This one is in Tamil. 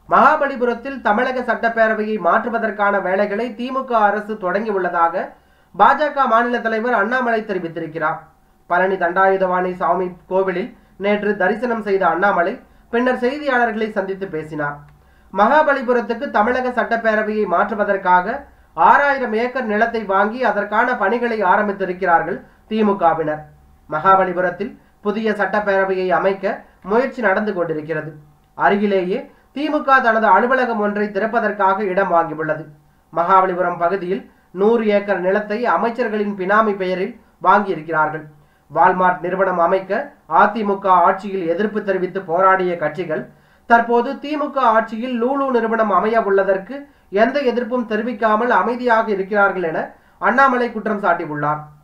மகாபலிபுரத்தில் தமிழக சட்டப்பேரவையை மாற்றுவதற்கான வேலைகளை திமுக அரசு தொடங்கியுள்ளதாக பாஜக மாநில தலைவர் அண்ணாமலை தெரிவித்திருக்கிறார் பழனி தண்டாயுதவாணி சாமி கோவிலில் நேற்று தரிசனம் செய்த அண்ணாமலை பின்னர் செய்தியாளர்களை சந்தித்து பேசினார் மகாபலிபுரத்துக்கு தமிழக சட்டப்பேரவையை மாற்றுவதற்காக ஆறாயிரம் ஏக்கர் நிலத்தை வாங்கி அதற்கான பணிகளை ஆரம்பித்திருக்கிறார்கள் திமுகவினர் மகாபலிபுரத்தில் புதிய சட்டப்பேரவையை அமைக்க முயற்சி நடந்து கொண்டிருக்கிறது அருகிலேயே திமுக தனது அலுவலகம் ஒன்றை திறப்பதற்காக இடம் வாங்கியுள்ளது மகாபலிபுரம் பகுதியில் நூறு ஏக்கர் நிலத்தை அமைச்சர்களின் பினாமி பெயரில் வாங்கியிருக்கிறார்கள் வால்மார்ட் நிறுவனம் அமைக்க அதிமுக ஆட்சியில் எதிர்ப்பு தெரிவித்து போராடிய கட்சிகள் தற்போது திமுக ஆட்சியில் லூலு நிறுவனம் அமைய உள்ளதற்கு எந்த எதிர்ப்பும் தெரிவிக்காமல் அமைதியாக இருக்கிறார்கள் என அண்ணாமலை குற்றம் சாட்டியுள்ளார்